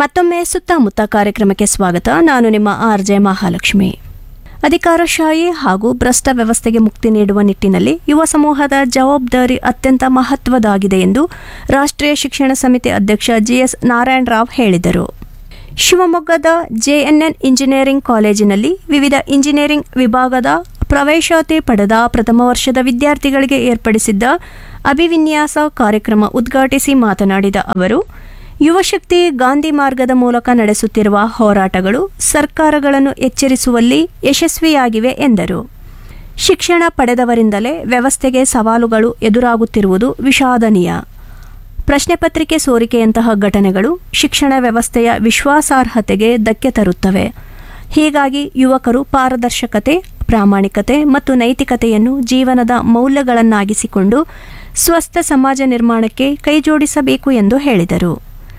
ಮತ್ತೊಮ್ಮೆ ಸುತ್ತಮುತ್ತ ಕಾರ್ಯಕ್ರಮಕ್ಕೆ ಸ್ವಾಗತ ನಾನು ನಿಮ್ಮ ಆರ್ ಜೆ ಮಹಾಲಕ್ಷ್ಮಿ ಅಧಿಕಾರಶಾಹಿ ಹಾಗೂ ಭ್ರಷ್ಟ ವ್ಯವಸ್ಥೆಗೆ ಮುಕ್ತಿ ನೀಡುವ ನಿಟ್ಟಿನಲ್ಲಿ ಯುವ ಸಮೂಹದ ಜವಾಬ್ದಾರಿ ಅತ್ಯಂತ ಮಹತ್ವದಾಗಿದೆ ಎಂದು ರಾಷ್ಟ್ರೀಯ ಶಿಕ್ಷಣ ಸಮಿತಿ ಅಧ್ಯಕ್ಷ ಜಿಎಸ್ ನಾರಾಯಣ ರಾವ್ ಹೇಳಿದರು ಶಿವಮೊಗ್ಗದ ಜೆಎನ್ಎನ್ ಇಂಜಿನಿಯರಿಂಗ್ ಕಾಲೇಜಿನಲ್ಲಿ ವಿವಿಧ ಇಂಜಿನಿಯರಿಂಗ್ ವಿಭಾಗದ ಪ್ರವೇಶಾತಿ ಪಡೆದ ಪ್ರಥಮ ವರ್ಷದ ವಿದ್ಯಾರ್ಥಿಗಳಿಗೆ ಏರ್ಪಡಿಸಿದ್ದ ಅಭಿವಿನ್ಯಾಸ ಕಾರ್ಯಕ್ರಮ ಉದ್ಘಾಟಿಸಿ ಮಾತನಾಡಿದ ಅವರು ಯುವಶಕ್ತಿ ಗಾಂಧಿ ಮಾರ್ಗದ ಮೂಲಕ ನಡೆಸುತ್ತಿರುವ ಹೋರಾಟಗಳು ಸರ್ಕಾರಗಳನ್ನು ಎಚ್ಚರಿಸುವಲ್ಲಿ ಯಶಸ್ವಿಯಾಗಿವೆ ಎಂದರು ಶಿಕ್ಷಣ ಪಡೆದವರಿಂದಲೇ ವ್ಯವಸ್ಥೆಗೆ ಸವಾಲುಗಳು ಎದುರಾಗುತ್ತಿರುವುದು ವಿಷಾದನೀಯ ಪ್ರಶ್ನೆ ಪತ್ರಿಕೆ ಸೋರಿಕೆಯಂತಹ ಘಟನೆಗಳು ಶಿಕ್ಷಣ ವ್ಯವಸ್ಥೆಯ ವಿಶ್ವಾಸಾರ್ಹತೆಗೆ ಧಕ್ಕೆ ತರುತ್ತವೆ ಹೀಗಾಗಿ ಯುವಕರು ಪಾರದರ್ಶಕತೆ ಪ್ರಾಮಾಣಿಕತೆ ಮತ್ತು ನೈತಿಕತೆಯನ್ನು ಜೀವನದ ಮೌಲ್ಯಗಳನ್ನಾಗಿಸಿಕೊಂಡು ಸ್ವಸ್ಥ ಸಮಾಜ ನಿರ್ಮಾಣಕ್ಕೆ ಕೈಜೋಡಿಸಬೇಕು ಎಂದು ಹೇಳಿದರು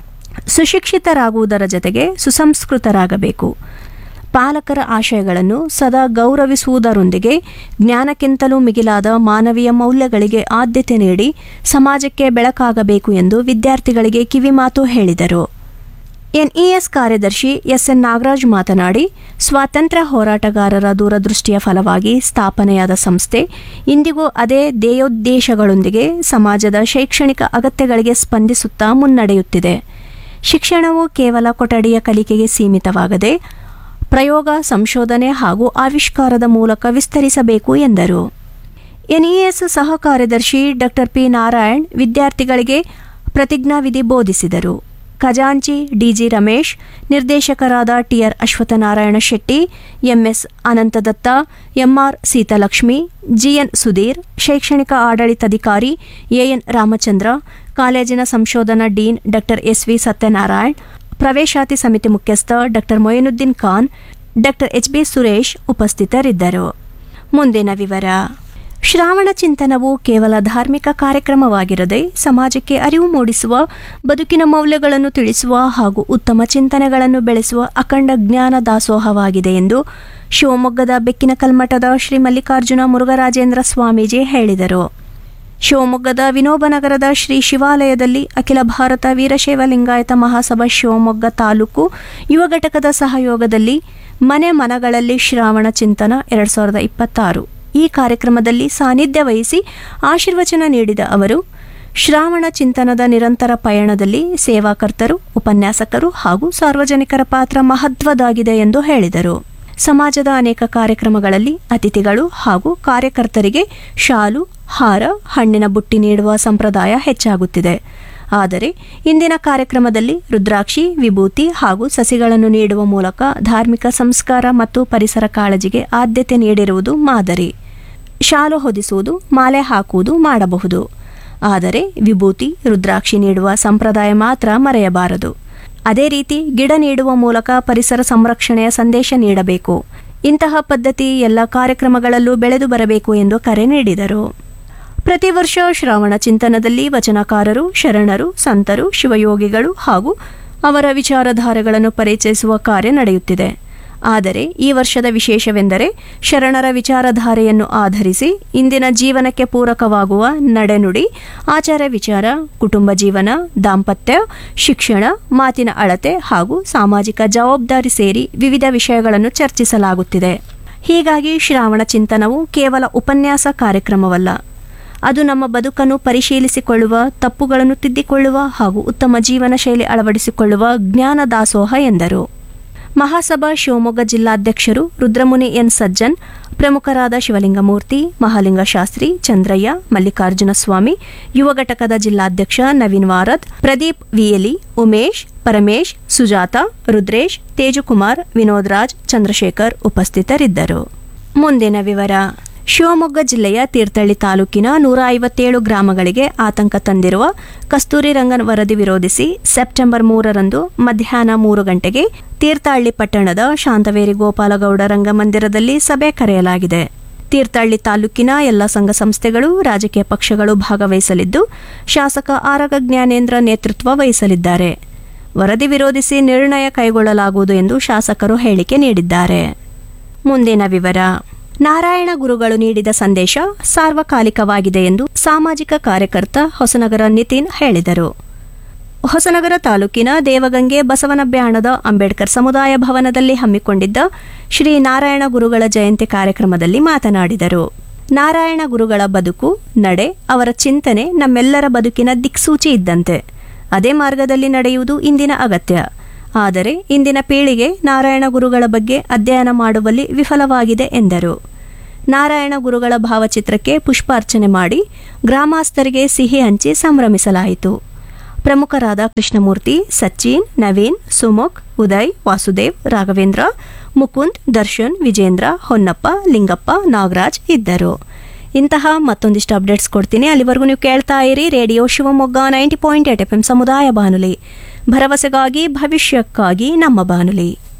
ಸುಶಿಕ್ಷಿತರಾಗುವುದರ ಜೊತೆಗೆ ಸುಸಂಸ್ಕೃತರಾಗಬೇಕು ಪಾಲಕರ ಆಶಯಗಳನ್ನು ಸದಾ ಗೌರವಿಸುವುದರೊಂದಿಗೆ ಜ್ಞಾನಕ್ಕಿಂತಲೂ ಮಿಗಿಲಾದ ಮಾನವೀಯ ಮೌಲ್ಯಗಳಿಗೆ ಆದ್ಯತೆ ನೀಡಿ ಸಮಾಜಕ್ಕೆ ಬೆಳಕಾಗಬೇಕು ಎಂದು ವಿದ್ಯಾರ್ಥಿಗಳಿಗೆ ಕಿವಿಮಾತು ಹೇಳಿದರು ಎನ್ಇಎಸ್ ಕಾರ್ಯದರ್ಶಿ ಎಸ್ಎನ್ ನಾಗರಾಜ್ ಮಾತನಾಡಿ ಸ್ವಾತಂತ್ರ್ಯ ಹೋರಾಟಗಾರರ ದೂರದೃಷ್ಟಿಯ ಫಲವಾಗಿ ಸ್ಥಾಪನೆಯಾದ ಸಂಸ್ಥೆ ಇಂದಿಗೂ ಅದೇ ಧ್ಯೇಯೋದ್ದೇಶಗಳೊಂದಿಗೆ ಸಮಾಜದ ಶೈಕ್ಷಣಿಕ ಅಗತ್ಯಗಳಿಗೆ ಸ್ಪಂದಿಸುತ್ತಾ ಮುನ್ನಡೆಯುತ್ತಿದೆ ಶಿಕ್ಷಣವು ಕೇವಲ ಕೊಠಡಿಯ ಕಲಿಕೆಗೆ ಸೀಮಿತವಾಗದೆ ಪ್ರಯೋಗ ಸಂಶೋಧನೆ ಹಾಗೂ ಆವಿಷ್ಕಾರದ ಮೂಲಕ ವಿಸ್ತರಿಸಬೇಕು ಎಂದರು ಎನ್ಇಎಸ್ ಸಹ ಕಾರ್ಯದರ್ಶಿ ಡಾಕ್ಟರ್ ಪಿ ನಾರಾಯಣ್ ವಿದ್ಯಾರ್ಥಿಗಳಿಗೆ ಪ್ರತಿಜ್ಞಾವಿಧಿ ಬೋಧಿಸಿದರು ಖಜಾಂಚಿ ಡಿಜಿ ರಮೇಶ್ ನಿರ್ದೇಶಕರಾದ T R Ashwathnarayana Shetty M S Anantadatta M R Seethalakshmi G N Sudheer ಶೈಕ್ಷಣಿಕ ಆಡಳಿತಾಧಿಕಾರಿ ಎಎನ್ ರಾಮಚಂದ್ರ ಕಾಲೇಜಿನ ಸಂಶೋಧನಾ ಡೀನ್ ಡಾಕ್ಟರ್ ಎಸ್ವಿ ಸತ್ಯನಾರಾಯಣ್ ಪ್ರವೇಶಾತಿ ಸಮಿತಿ ಮುಖ್ಯಸ್ಥ doctor Moinuddin Khan doctor H B Suresh ಉಪಸ್ಥಿತರಿದ್ದರು ಮುಂದಿನ ವಿವರ ಶ್ರಾವಣ ಚಿಂತನವು ಕೇವಲ ಧಾರ್ಮಿಕ ಕಾರ್ಯಕ್ರಮವಾಗಿರದೆ ಸಮಾಜಕ್ಕೆ ಅರಿವು ಮೂಡಿಸುವ ಬದುಕಿನ ಮೌಲ್ಯಗಳನ್ನು ತಿಳಿಸುವ ಹಾಗೂ ಉತ್ತಮ ಚಿಂತನೆಗಳನ್ನು ಬೆಳೆಸುವ ಅಖಂಡ ಜ್ಞಾನ ದಾಸೋಹವಾಗಿದೆ ಎಂದು ಶಿವಮೊಗ್ಗದ ಬೆಕ್ಕಿನ ಕಲ್ಮಠದ ಶ್ರೀ ಮಲ್ಲಿಕಾರ್ಜುನ ಮುರುಘರಾಜೇಂದ್ರ ಸ್ವಾಮೀಜಿ ಹೇಳಿದರು ಶಿವಮೊಗ್ಗದ ವಿನೋಬನಗರದ ಶ್ರೀ ಶಿವಾಲಯದಲ್ಲಿ ಅಖಿಲ ಭಾರತ ವೀರಶೈವ ಲಿಂಗಾಯತ ಮಹಾಸಭಾ ಶಿವಮೊಗ್ಗ ತಾಲೂಕು ಯುವ ಘಟಕದ ಸಹಯೋಗದಲ್ಲಿ ಮನೆ ಮನಗಳಲ್ಲಿ ಶ್ರಾವಣ ಚಿಂತನ ಎರಡ್ ಸಾವಿರದ ಇಪ್ಪತ್ತಾರು ಈ ಕಾರ್ಯಕ್ರಮದಲ್ಲಿ ಸಾನ್ನಿಧ್ಯ ವಹಿಸಿ ಆಶೀರ್ವಚನ ನೀಡಿದ ಅವರು ಶ್ರಾವಣ ಚಿಂತನದ ನಿರಂತರ ಪಯಣದಲ್ಲಿ ಸೇವಾಕರ್ತರು ಉಪನ್ಯಾಸಕರು ಹಾಗೂ ಸಾರ್ವಜನಿಕರ ಪಾತ್ರ ಮಹತ್ವದಾಗಿದೆ ಎಂದು ಹೇಳಿದರು ಸಮಾಜದ ಅನೇಕ ಕಾರ್ಯಕ್ರಮಗಳಲ್ಲಿ ಅತಿಥಿಗಳು ಹಾಗೂ ಕಾರ್ಯಕರ್ತರಿಗೆ ಶಾಲು ಹಾರ ಹಣ್ಣಿನ ಬುಟ್ಟಿ ನೀಡುವ ಸಂಪ್ರದಾಯ ಹೆಚ್ಚಾಗುತ್ತಿದೆ ಆದರೆ ಇಂದಿನ ಕಾರ್ಯಕ್ರಮದಲ್ಲಿ ರುದ್ರಾಕ್ಷಿ ವಿಭೂತಿ ಹಾಗೂ ಸಸಿಗಳನ್ನು ನೀಡುವ ಮೂಲಕ ಧಾರ್ಮಿಕ ಸಂಸ್ಕಾರ ಮತ್ತು ಪರಿಸರ ಕಾಳಜಿಗೆ ಆದ್ಯತೆ ನೀಡಿರುವುದು ಮಾದರಿ ಶಾಲು ಹೊದಿಸುವುದು ಮಾಲೆ ಹಾಕುವುದು ಮಾಡಬಹುದು ಆದರೆ ವಿಭೂತಿ ರುದ್ರಾಕ್ಷಿ ನೀಡುವ ಸಂಪ್ರದಾಯ ಮಾತ್ರ ಮರೆಯಬಾರದು ಅದೇ ರೀತಿ ಗಿಡ ನೀಡುವ ಮೂಲಕ ಪರಿಸರ ಸಂರಕ್ಷಣೆಯ ಸಂದೇಶ ನೀಡಬೇಕು ಇಂತಹ ಪದ್ಧತಿ ಎಲ್ಲ ಕಾರ್ಯಕ್ರಮಗಳಲ್ಲೂ ಬೆಳೆದು ಬರಬೇಕು ಎಂದು ಕರೆ ನೀಡಿದರು ಪ್ರತಿ ವರ್ಷ ಶ್ರಾವಣ ಚಿಂತನದಲ್ಲಿ ವಚನಕಾರರು ಶರಣರು ಸಂತರು ಶಿವಯೋಗಿಗಳು ಹಾಗೂ ಅವರ ವಿಚಾರಧಾರೆಗಳನ್ನು ಪರಿಚಯಿಸುವ ಕಾರ್ಯ ನಡೆಯುತ್ತಿದೆ ಆದರೆ ಈ ವರ್ಷದ ವಿಶೇಷವೆಂದರೆ ಶರಣರ ವಿಚಾರಧಾರೆಯನ್ನು ಆಧರಿಸಿ ಇಂದಿನ ಜೀವನಕ್ಕೆ ಪೂರಕವಾಗುವ ನಡೆನುಡಿ ಆಚಾರ ವಿಚಾರ ಕುಟುಂಬ ಜೀವನ ದಾಂಪತ್ಯ ಶಿಕ್ಷಣ ಮಾತಿನ ಅಳತೆ ಹಾಗೂ ಸಾಮಾಜಿಕ ಜವಾಬ್ದಾರಿ ಸೇರಿ ವಿವಿಧ ವಿಷಯಗಳನ್ನು ಚರ್ಚಿಸಲಾಗುತ್ತಿದೆ ಹೀಗಾಗಿ ಶ್ರಾವಣ ಚಿಂತನವು ಕೇವಲ ಉಪನ್ಯಾಸ ಕಾರ್ಯಕ್ರಮವಲ್ಲ ಅದು ನಮ್ಮ ಬದುಕನ್ನು ಪರಿಶೀಲಿಸಿಕೊಳ್ಳುವ ತಪ್ಪುಗಳನ್ನು ತಿದ್ದಿಕೊಳ್ಳುವ ಹಾಗೂ ಉತ್ತಮ ಜೀವನ ಶೈಲಿ ಅಳವಡಿಸಿಕೊಳ್ಳುವ ಜ್ಞಾನ ದಾಸೋಹ ಎಂದರು ಮಹಾಸಭಾ ಶಿವಮೊಗ್ಗ ಜಿಲ್ಲಾಧ್ಯಕ್ಷರು ರುದ್ರಮುನಿ ಎನ್ ಸಜ್ಜನ್ ಪ್ರಮುಖರಾದ ಶಿವಲಿಂಗಮೂರ್ತಿ ಮಹಾಲಿಂಗ ಶಾಸ್ತ್ರಿ ಚಂದ್ರಯ್ಯ ಮಲ್ಲಿಕಾರ್ಜುನ ಸ್ವಾಮಿ ಯುವ ಘಟಕದ ಜಿಲ್ಲಾಧ್ಯಕ್ಷ ನವೀನ್ ವಾರದ್ ಪ್ರದೀಪ್ ವಿಯಲಿ ಉಮೇಶ್ ಪರಮೇಶ್ ಸುಜಾತ ರುದ್ರೇಶ್ ತೇಜುಕುಮಾರ್ ವಿನೋದ್ ರಾಜ್ ಚಂದ್ರಶೇಖರ್ ಉಪಸ್ಥಿತರಿದ್ದರು ಮುಂದಿನ ವಿವರ ಶಿವಮೊಗ್ಗ ಜಿಲ್ಲೆಯ ತೀರ್ಥಹಳ್ಳಿ ತಾಲೂಕಿನ ನೂರ ಐವತ್ತೇಳು ಗ್ರಾಮಗಳಿಗೆ ಆತಂಕ ತಂದಿರುವ ಕಸ್ತೂರಿ ರಂಗನ್ ವರದಿ ವಿರೋಧಿಸಿ ಸೆಪ್ಟೆಂಬರ್ ಮೂರರಂದು ಮಧ್ಯಾಹ್ನ ಮೂರು ಗಂಟೆಗೆ ತೀರ್ಥಹಳ್ಳಿ ಪಟ್ಟಣದ ಶಾಂತವೇರಿ ಗೋಪಾಲಗೌಡ ರಂಗಮಂದಿರದಲ್ಲಿ ಸಭೆ ಕರೆಯಲಾಗಿದೆ ತೀರ್ಥಹಳ್ಳಿ ತಾಲೂಕಿನ ಎಲ್ಲ ಸಂಘ ಸಂಸ್ಥೆಗಳು ರಾಜಕೀಯ ಪಕ್ಷಗಳು ಭಾಗವಹಿಸಲಿದ್ದು ಶಾಸಕ ಆರಗ ಜ್ಞಾನೇಂದ್ರ ನೇತೃತ್ವ ವಹಿಸಲಿದ್ದಾರೆ ವರದಿ ವಿರೋಧಿಸಿ ನಿರ್ಣಯ ಕೈಗೊಳ್ಳಲಾಗುವುದು ಎಂದು ಶಾಸಕರು ಹೇಳಿಕೆ ನೀಡಿದ್ದಾರೆ ಮುಂದಿನ ವಿವರ ನಾರಾಯಣ ಗುರುಗಳು ನೀಡಿದ ಸಂದೇಶ ಸಾರ್ವಕಾಲಿಕವಾಗಿದೆ ಎಂದು ಸಾಮಾಜಿಕ ಕಾರ್ಯಕರ್ತ ಹೊಸನಗರ ನಿತಿನ್ ಹೇಳಿದರು ಹೊಸನಗರ ತಾಲೂಕಿನ ದೇವಗಂಗೆ ಬಸವನಬ್ಯಾಣದ ಅಂಬೇಡ್ಕರ್ ಸಮುದಾಯ ಭವನದಲ್ಲಿ ಹಮ್ಮಿಕೊಂಡಿದ್ದ ಶ್ರೀ ನಾರಾಯಣ ಗುರುಗಳ ಜಯಂತಿ ಕಾರ್ಯಕ್ರಮದಲ್ಲಿ ಮಾತನಾಡಿದರು ನಾರಾಯಣ ಗುರುಗಳ ಬದುಕು ನಡೆ ಅವರ ಚಿಂತನೆ ನಮ್ಮೆಲ್ಲರ ಬದುಕಿನ ದಿಕ್ಸೂಚಿ ಇದ್ದಂತೆ ಅದೇ ಮಾರ್ಗದಲ್ಲಿ ನಡೆಯುವುದು ಇಂದಿನ ಅಗತ್ಯ ಆದರೆ ಇಂದಿನ ಪೀಳಿಗೆ ನಾರಾಯಣ ಗುರುಗಳ ಬಗ್ಗೆ ಅಧ್ಯಯನ ಮಾಡುವಲ್ಲಿ ವಿಫಲವಾಗಿದೆ ಎಂದರು ನಾರಾಯಣ ಗುರುಗಳ ಭಾವಚಿತ್ರಕ್ಕೆ ಪುಷ್ಪಾರ್ಚನೆ ಮಾಡಿ ಗ್ರಾಮಸ್ಥರಿಗೆ ಸಿಹಿ ಹಂಚಿ ಸಂಭ್ರಮಿಸಲಾಯಿತು ಪ್ರಮುಖರಾದ ಕೃಷ್ಣಮೂರ್ತಿ ಸಚಿನ್ ನವೀನ್ ಸುಮುಖ್ ಉದಯ್ ವಾಸುದೇವ್ ರಾಘವೇಂದ್ರ ಮುಕುಂದ್ ದರ್ಶನ್ ವಿಜೇಂದ್ರ ಹೊನ್ನಪ್ಪ ಲಿಂಗಪ್ಪ ನಾಗರಾಜ್ ಇದ್ದರು ಇಂತಹ ಮತ್ತೊಂದಿಷ್ಟು ಅಪ್ಡೇಟ್ಸ್ ಕೊಡ್ತೀನಿ ಅಲ್ಲಿವರೆಗೂ ನೀವು ಕೇಳ್ತಾ ಇರಿ radio Shivamogga ninety point eight F M ಸಮುದಾಯ ಬಾನುಲಿ ಭರವಸೆಗಾಗಿ ಭವಿಷ್ಯಕ್ಕಾಗಿ ನಮ್ಮ ಬಾನುಲಿ